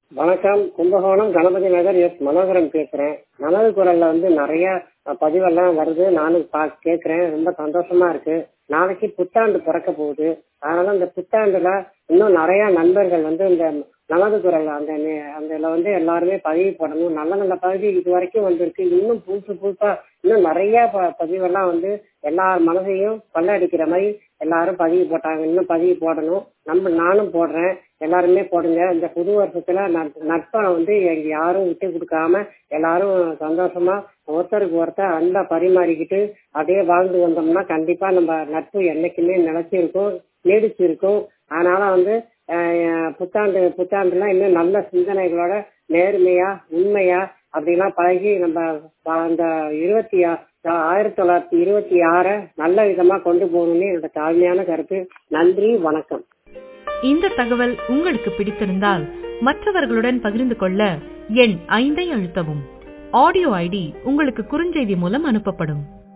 வணக்கம் கும்பகோணம் கணபதி நகர் எஸ் மனோகரன் பேசுறேன் நமது குரல்ல வந்து நிறைய அஹ், பதிவெல்லாம் வருது நானும் பா கேட்கறேன் ரொம்ப சந்தோஷமா இருக்கு நாளைக்கு புத்தாண்டு பிறக்க போகுது அதனால இந்த புத்தாண்டுல இன்னும் நிறைய நண்பர்கள் வந்து இந்த நமது குரல் அந்த நே- அதுல வந்து எல்லாருமே பதிவு போடணும் நல்ல நல்ல பதிவு இது வரைக்கும் வந்திருக்கு இன்னும் புதுசு புதுசா இன்னும் நிறைய ப- பதிவெல்லாம் வந்து எல்லார் மனதையும் கொள்ளடிக்கிற மாதிரி எல்லாரும் பதிவு போட்டாங்க இன்னும் பதிவு போடணும் நம்ம நானும் போடுறேன் எல்லாருமே போடுங்க இந்த புது வருஷத்துல நட்- நட்பை வந்து எங்க யாரும் விட்டு கொடுக்காம எல்லாரும் சந்தோஷமா ஒருத்தருக்கு ஒருத்தர் அன்பா பரிமாறிக்கிட்டு அப்படியே வாழ்ந்து வந்தோம்னா கண்டிப்பா நம்ம நட்பு என்னைக்குமே நிலைச்சிருக்கும் நீடிச்சு இருக்கும் அதனால வந்து அஹ், புத்தாண்டு புத்தாண்டுல இன்னும் நல்ல சிந்தனைகளோட நேர்மையா உண்மையா அப்படிலாம் பழகி நம்ம ப- அந்த இருபத்தி ஆ- ஆயிரத்தி தொள்ளாயிரத்தி இருபத்தி ஆறை நல்ல விதமா கொண்டு போகணும்னு என்னோட தாழ்மையான கருத்து நன்றி வணக்கம் இந்த தகவல் உங்களுக்கு பிடித்திருந்தால் மற்றவர்களுடன் பகிர்ந்து கொள்ள எண் ஐந்தை அழுத்தவும் ஆடியோ ஐடி உங்களுக்கு குறுஞ்செய்தி மூலம் அனுப்பப்படும்